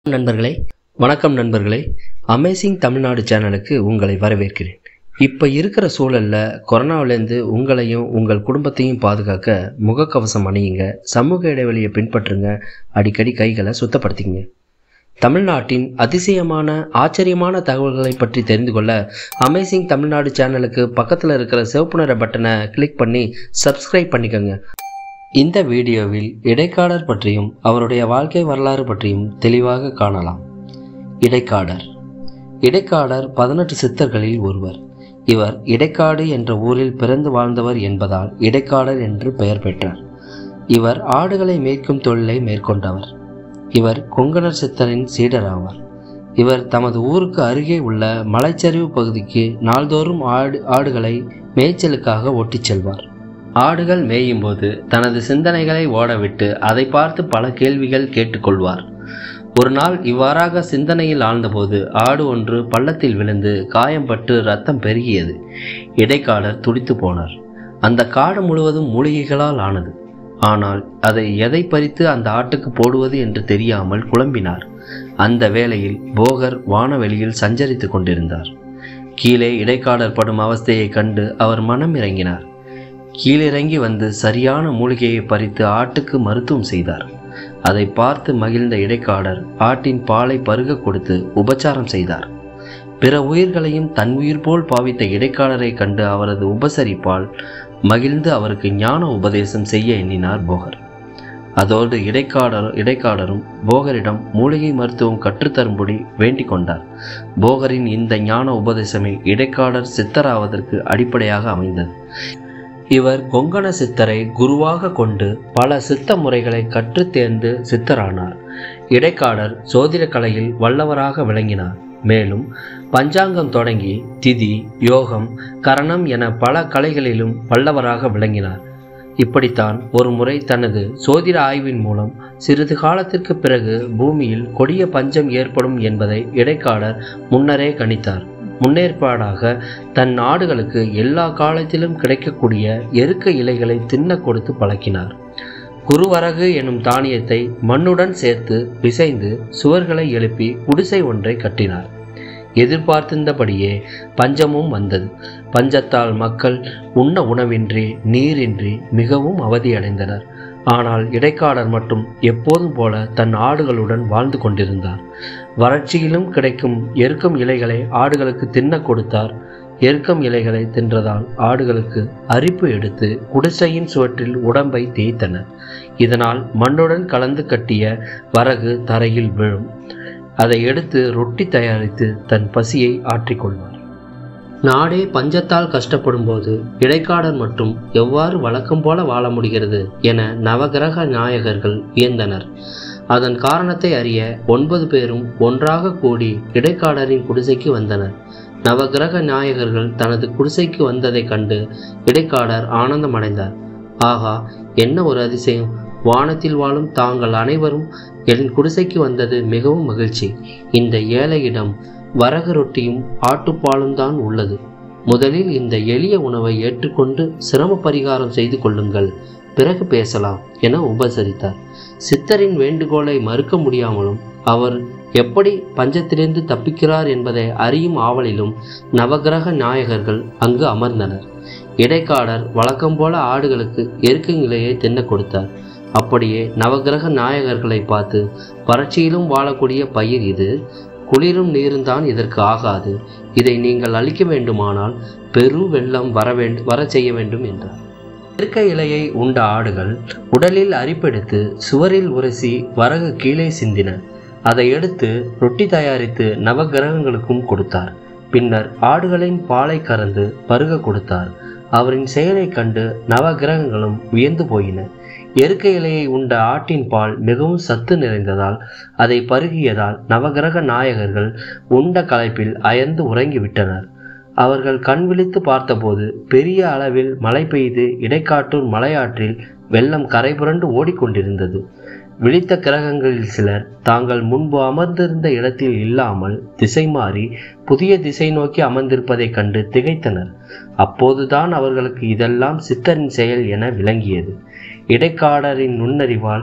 நண்பர்களே வணக்கம் நண்பர்களே அமேசிங் தமிழ்நாடு சேனலுக்கு உங்களை வரவேற்கிறேன் இப்போ இருக்கிற சூழலில் கொரோனாவிலேருந்து உங்களையும் உங்கள் குடும்பத்தையும் பாதுகாக்க முகக்கவசம் அணியுங்க சமூக இடைவெளியை பின்பற்றுங்க அடிக்கடி கைகளை சுத்தப்படுத்திங்க தமிழ்நாட்டின் அதிசயமான ஆச்சரியமான தகவல்களை பற்றி தெரிந்து கொள்ள அமேசிங் தமிழ்நாடு சேனலுக்கு பக்கத்தில் இருக்கிற சிவப்பு நிற பட்டனை கிளிக் பண்ணி சப்ஸ்கிரைப் பண்ணிக்கோங்க இந்த வீடியோவில் இடைக்காடர் பற்றியும் அவருடைய வாழ்க்கை வரலாறு பற்றியும் தெளிவாக காணலாம் இடைக்காடர் இடைக்காடர் பதினெட்டு சித்தர்களில் ஒருவர் இவர் இடைக்காடு என்ற ஊரில் பிறந்து வாழ்ந்தவர் என்பதால் இடைக்காடர் என்று பெயர் பெற்றார் இவர் ஆடுகளை மேய்க்கும் தொழிலை மேற்கொண்டவர் இவர் கொங்கணர் சித்தரின் சீடர் ஆவார் இவர் தமது ஊருக்கு அருகே உள்ள மலைச்சரிவு பகுதிக்கு நாள்தோறும் ஆடு ஆடுகளை மேய்ச்சலுக்காக ஓட்டிச் செல்வார் ஆடுகள் மேயும்போது தனது சிந்தனைகளை ஓடவிட்டு அதை பார்த்து பல கேள்விகள் கேட்டுக்கொள்வார் ஒரு நாள் இவ்வாறாக சிந்தனையில் ஆழ்ந்தபோது ஆடு ஒன்று பள்ளத்தில் விழுந்து காயம்பட்டு ரத்தம் பெருகியது இடைக்காடர் துடித்து போனார் அந்த காடு முழுவதும் மூலிகைகளால் ஆனது ஆனால் அதை எதை பறித்து அந்த ஆட்டுக்கு போடுவது என்று தெரியாமல் குழம்பினார் அந்த வேளையில் போகர் வானவெளியில் சஞ்சரித்துக் கொண்டிருந்தார் கீழே இடைக்காடர் படும் அவஸ்தையை கண்டு அவர் மனம் இறங்கினார் கீழிறங்கி வந்து சரியான மூலிகையை பறித்து ஆட்டுக்கு மருத்துவம் செய்தார் அதை பார்த்து மகிழ்ந்த இடைக்காடர் ஆட்டின் பாலை பருக கொடுத்து உபச்சாரம் செய்தார் பிற உயிர்களையும் தன் உயிர் போல் பாவித்த இடைக்காடரை கண்டு அவரது உபசரிப்பால் மகிழ்ந்து அவருக்கு ஞான உபதேசம் செய்ய எண்ணினார் போகர் அதோடு இடைக்காடர் இடைக்காடரும் போகரிடம் மூலிகை மருத்துவம் கற்றுத்தரும்படி வேண்டிக் கொண்டார் போகரின் இந்த ஞான உபதேசமே இடைக்காடர் சித்தராவதற்கு அடிப்படையாக அமைந்தது இவர் கொங்கண சித்தரை குருவாக கொண்டு பல சித்த முறைகளை கற்றுத் தேர்ந்து சித்தரானார் இடைக்காடர் சோதிட கலையில் வல்லவராக விளங்கினார் மேலும் பஞ்சாங்கம் தொடங்கி திதி யோகம் கரணம் என பல கலைகளிலும் வல்லவராக விளங்கினார் இப்படித்தான் ஒரு முறை தனது சோதிட ஆய்வின் மூலம் சிறிது காலத்திற்கு பிறகு பூமியில் கொடிய பஞ்சம் ஏற்படும் என்பதை இடைக்காடர் முன்னரே கணித்தார் முன்னேற்பாடாக தன் ஆடுகளுக்கு எல்லா காலத்திலும் கிடைக்கக்கூடிய எருக்க இலைகளை தின்ன கொடுத்து பழக்கினார் குருவரகு எனும் தானியத்தை மண்ணுடன் சேர்த்து பிசைந்து சுவர்களை எழுப்பி குடிசை ஒன்றை கட்டினார் எதிர்பார்த்திருந்தபடியே பஞ்சமும் வந்தது பஞ்சத்தால் மக்கள் உண்ண உணவின்றி நீரின்றி மிகவும் அவதியடைந்தனர் ஆனால் இடைக்காடர் மட்டும் எப்போதும் போல தன் ஆடுகளுடன் வாழ்ந்து கொண்டிருந்தார் வறட்சியிலும் கிடைக்கும் எருக்கம் இலைகளை ஆடுகளுக்கு தின்ன கொடுத்தார் எருக்கம் இலைகளை தின்றதால் ஆடுகளுக்கு அரிப்பு எடுத்து குடிசையின் சுவற்றில் உடம்பை தேய்த்தனர் இதனால் மண்ணுடன் கலந்து கட்டிய வரகு தரையில் விழும் அதை எடுத்து ரொட்டி தயாரித்து தன் பசியை ஆற்றிக்கொள்வார் நாடே பஞ்சத்தால் கஷ்டப்படும் போது இடைக்காடர் மட்டும் எவ்வாறு வழக்கம் போல வாழ முடிகிறது என நவகிரக நாயகர்கள் வியந்தனர் அதன் காரணத்தை அறிய ஒன்பது பேரும் ஒன்றாக கூடி இடைக்காடரின் குடிசைக்கு வந்தனர் நவகிரக நாயகர்கள் தனது குடிசைக்கு வந்ததைக் கண்டு இடைக்காடர் ஆனந்தமடைந்தார் ஆகா என்ன ஒரு அதிசயம் வானத்தில் வாழும் தாங்கள் அனைவரும் என் குடிசைக்கு வந்தது மிகவும் மகிழ்ச்சி இந்த ஏழையிடம் வரகு ரொட்டியும் ஆட்டுப்பாலும் தான் உள்ளது முதலில் இந்த எளிய உணவை ஏற்றுக்கொண்டு சிரம பரிகாரம் செய்து கொள்ளுங்கள் பிறகு பேசலாம் என உபசரித்தார் சித்தரின் வேண்டுகோளை மறுக்க முடியாமலும் அவர் எப்படி பஞ்சத்திலிருந்து தப்பிக்கிறார் என்பதை அறியும் ஆவலிலும் நவகிரக நாயகர்கள் அங்கு அமர்ந்தனர் இடைக்காடர் வழக்கம் போல ஆடுகளுக்கு எருக்கங்கிளையை தின்ன கொடுத்தார் அப்படியே நவகிரக நாயகர்களை பார்த்து வறட்சியிலும் வாழக்கூடிய பயிர் இது குளிரும் நீரும் தான் இதற்கு ஆகாது இதை நீங்கள் அழிக்க வேண்டுமானால் பெரும் வெள்ளம் வர வேண்டும் வர செய்ய வேண்டும் என்றார் இருக்க இலையை உண்ட ஆடுகள் உடலில் அரிப்பெடுத்து சுவரில் உரசி வரகு கீழே சிந்தின அதை எடுத்து ரொட்டி தயாரித்து நவகிரகங்களுக்கும் கொடுத்தார் பின்னர் ஆடுகளின் பாலை கறந்து பருக கொடுத்தார் அவரின் செயலைக் கண்டு நவகிரகங்களும் வியந்து போயின எருக்க இலையை உண்ட ஆட்டின் பால் மிகவும் சத்து நிறைந்ததால் அதை பருகியதால் நவகிரக நாயகர்கள் உண்ட களைப்பில் அயர்ந்து உறங்கிவிட்டனர் அவர்கள் கண் விழித்து பார்த்தபோது பெரிய அளவில் மழை பெய்து இடைக்காட்டூர் மலையாற்றில் வெள்ளம் கரைபுரண்டு ஓடிக்கொண்டிருந்தது விழித்த கிரகங்களில் சிலர் தாங்கள் முன்பு அமர்ந்திருந்த இடத்தில் இல்லாமல் திசை மாறி புதிய திசை நோக்கி அமர்ந்திருப்பதைக் கண்டு திகைத்தனர் அப்போதுதான் அவர்களுக்கு இதெல்லாம் சித்தரின் செயல் என விளங்கியது இடைக்காடரின் நுண்ணறிவால்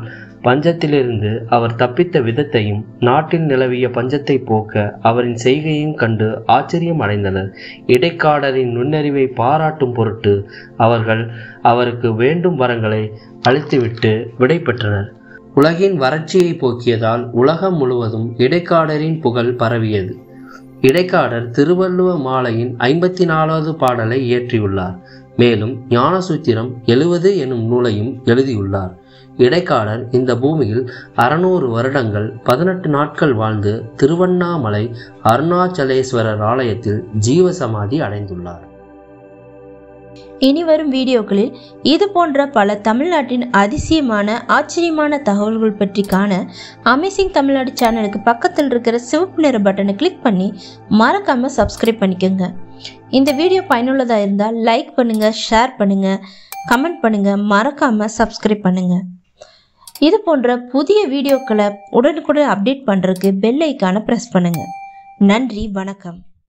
பஞ்சத்திலிருந்து அவர் தப்பித்த விதத்தையும் நாட்டில் நிலவிய பஞ்சத்தை போக்க அவரின் செய்கையையும் கண்டு ஆச்சரியம் அடைந்தனர் இடைக்காடரின் நுண்ணறிவை பாராட்டும் பொருட்டு அவர்கள் அவருக்கு வேண்டும் வரங்களை அளித்துவிட்டு விடை பெற்றனர் உலகின் வறட்சியை போக்கியதால் உலகம் முழுவதும் இடைக்காடரின் புகழ் பரவியது இடைக்காடர் திருவள்ளுவ மாலையின் ஐம்பத்தி நாலாவது பாடலை இயற்றியுள்ளார் மேலும் ஞானசூத்திரம் எழுவது எனும் நூலையும் எழுதியுள்ளார் இடைக்காடர் இந்த பூமியில் அறுநூறு வருடங்கள் பதினெட்டு நாட்கள் வாழ்ந்து திருவண்ணாமலை அருணாச்சலேஸ்வரர் ஆலயத்தில் ஜீவசமாதி அடைந்துள்ளார் இனி வரும் வீடியோக்களில் இது போன்ற பல தமிழ்நாட்டின் அதிசயமான ஆச்சரியமான தகவல்கள் பற்றி காண அமேசிங் தமிழ்நாடு சேனலுக்கு பக்கத்தில் இருக்கிற சிவப்பு நிற பட்டனை கிளிக் பண்ணி மறக்காம சப்ஸ்கிரைப் பண்ணிக்கோங்க இந்த வீடியோ பயனுள்ளதாக இருந்தால் லைக் பண்ணுங்க ஷேர் பண்ணுங்க கமெண்ட் பண்ணுங்க மறக்காம சப்ஸ்கிரைப் பண்ணுங்க இது போன்ற புதிய வீடியோக்களை உடனுக்குடன் அப்டேட் பண்ணுறதுக்கு பெல் ஐக்கானை ப்ரெஸ் பண்ணுங்க நன்றி வணக்கம்